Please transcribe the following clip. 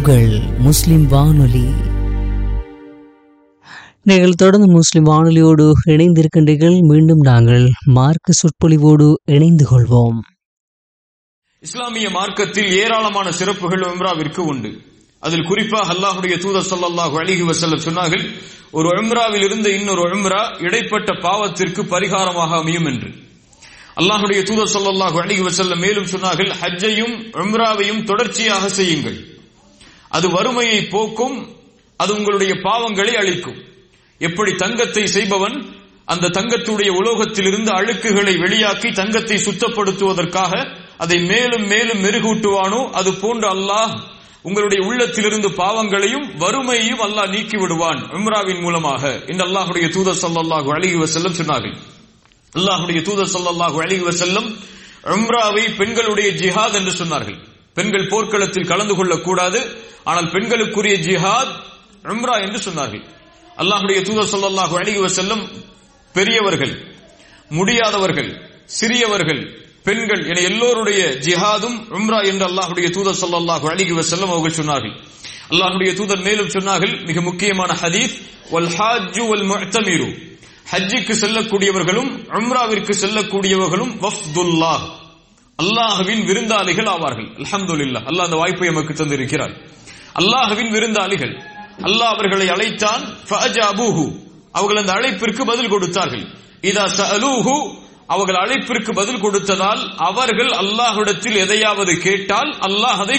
உங்கள் முஸ்லிம் வானொலி நீங்கள் தொடர்ந்து முஸ்லிம் வானொலியோடு இணைந்திருக்கின்றீர்கள் மீண்டும் நாங்கள் மார்க்க சொற்பொழிவோடு இணைந்து கொள்வோம் இஸ்லாமிய மார்க்கத்தில் ஏராளமான சிறப்புகள் உம்ராவிற்கு உண்டு அதில் குறிப்பாக அல்லாஹுடைய தூதர் ஸல்லல்லாஹு அலைஹி வஸல்லம் சொன்னார்கள் ஒரு உம்ராவில் இருந்த இன்னொரு உம்ரா இடைப்பட்ட பாவத்திற்கு பரிகாரமாக அமையும் என்று அல்லாஹுடைய தூதர் ஸல்லல்லாஹு அலைஹி வஸல்லம் மேலும் சொன்னார்கள் ஹஜ்ஜையும் உம்ராவையும் தொடர்ச்சியாக செய்யுங்கள் அது வறுமையை போக்கும் அது உங்களுடைய பாவங்களை அழிக்கும் எப்படி தங்கத்தை செய்பவன் அந்த தங்கத்துடைய உலோகத்திலிருந்து அழுக்குகளை வெளியாக்கி தங்கத்தை சுத்தப்படுத்துவதற்காக அதை மேலும் மேலும் மெருகூட்டுவானோ அது போன்று அல்லாஹ் உங்களுடைய உள்ளத்திலிருந்து பாவங்களையும் வறுமையையும் அல்லாஹ் நீக்கி விடுவான் உம்ராவின் மூலமாக இந்த அல்லாஹுடைய தூதர் ஸல்லல்லாஹு அலைஹி வஸல்லம் சொன்னார்கள் அல்லாஹுடைய தூதர் ஸல்லல்லாஹு அலைஹி வஸல்லம் உம்ராவை பெண்களுடைய ஜிஹாத் என்று சொன்னார்கள் பெண்கள் போர்க்களத்தில் கலந்து கொள்ளக்கூடாது ஆனால் பெண்களுக்குரிய ஜிஹாத் உம்ரா என்று சொன்னார்கள் அல்லாஹுடைய தூதர் ஸல்லல்லாஹு அலைஹி வஸல்லம் பெரியவர்கள் முடியாதவர்கள் சிறியவர்கள் பெண்கள் என எல்லோருடைய ஜிஹாதும் உம்ரா என்று அல்லாஹுடைய தூதர் ஸல்லல்லாஹு அலைஹி வஸல்லம் அவர்கள் சொன்னார்கள் அல்லாஹுடைய தூதர் மேலும் சொன்னார்கள் மிக முக்கியமான ஹதீஸ் வல் ஹாஜ்ஜு வல் முஅ்தமிரு ஹஜ்ஜுக்கு செல்லக்கூடியவர்களும் உம்ராவிற்கு செல்லக்கூடியவர்களும் வஃப்துல்லாஹ் அல்லாஹ்வின் விருந்தாளிகள் ஆவார்கள் அல்ஹம்துலில்லாஹ் அல்லாஹ் அந்த வாய்ப்பை நமக்கு தந்திருக்கிறார் அல்லாஹ்வின் விருந்தாளிகள் அல்லாஹ் அவர்களை அழைத்தான் ஃபஅஜாபூஹு அவர்கள் அந்த அழைப்பிற்கு பதில் கொடுத்தார்கள் இதா சஅலூஹு அவர்கள் அழைப்பிற்கு பதில் கொடுத்ததால் அவர்கள் அல்லாஹ்விடத்தில் எதையாவது கேட்டால் அல்லாஹ் அதை